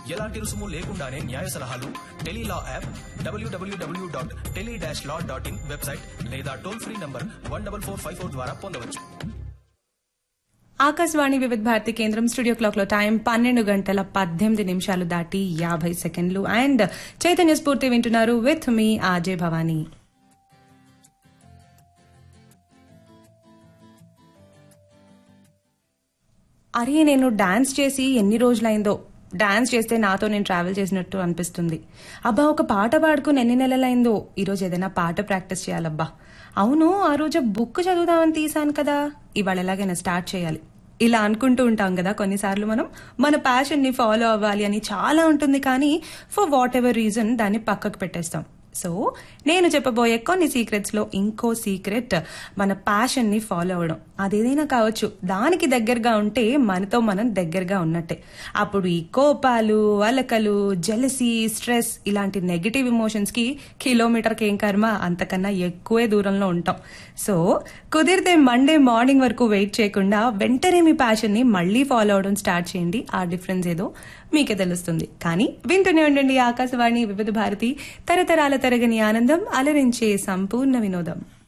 ఎలాంటి రుసుము లేకుండానే న్యాయ సలహాలు Tele Law app W W W dot tele dash law dot in website లేదా toll free number one double four five four ద్వారా పొందవచ్చు ఆకాశవాణి వివిధ భారతి కేంద్రం స్టూడియో క్లాక్ లో టైం పన్నెండు గంటల పద్దెనిమిది నిమిషాలు దాటి యాభై సెకండ్లు అండ్ చైతన్య స్ఫూర్తి వింటున్నారు విత్ మీ ఆజే భవానీ అరే నేను డాన్స్ చేసి ఎన్ని రోజులైందో డాన్స్ చేస్తే నాతో నేను ట్రావెల్ చేసినట్టు అనిపిస్తుంది అబ్బా ఒక పాట పాడుకుని ఎన్ని నెలలైందో ఈరోజు ఏదైనా పాట ప్రాక్టీస్ చేయాలబ్బా అవును ఆ రోజు బుక్ చదువుదామని తీసాను కదా ఇవాళ ఎలాగైనా స్టార్ట్ చేయాలి ఇలా అనుకుంటూ ఉంటాం కదా కొన్నిసార్లు మనం మన ప్యాషన్ ని ఫాలో అవ్వాలి అని చాలా ఉంటుంది కానీ ఫర్ వాట్ ఎవర్ రీజన్ దాన్ని పక్కకు పెట్టేస్తాం సో నేను చెప్పబోయే కొన్ని సీక్రెట్స్ లో ఇంకో సీక్రెట్ మన ప్యాషన్ ని ఫాలో అవడం అదేదైనా కావచ్చు దానికి దగ్గరగా ఉంటే మనతో మనం దగ్గరగా ఉన్నట్టే అప్పుడు ఈ కోపాలు అలకలు జెలసీ స్ట్రెస్ ఇలాంటి నెగిటివ్ ఇమోషన్స్ కి కిలోమీటర్కి ఏం కర్మ అంతకన్నా ఎక్కువే దూరంలో ఉంటాం సో కుదిరితే మండే మార్నింగ్ వరకు వెయిట్ చేయకుండా వెంటనే మీ ప్యాషన్ ని మళ్ళీ ఫాలో అవడం స్టార్ట్ చేయండి ఆ డిఫరెన్స్ ఏదో మీకే తెలుస్తుంది కానీ వింటూనే ఉండండి ఆకాశవాణి వివిధ భారతి తరతరాల తరగని ఆనందం అలరించే సంపూర్ణ వినోదం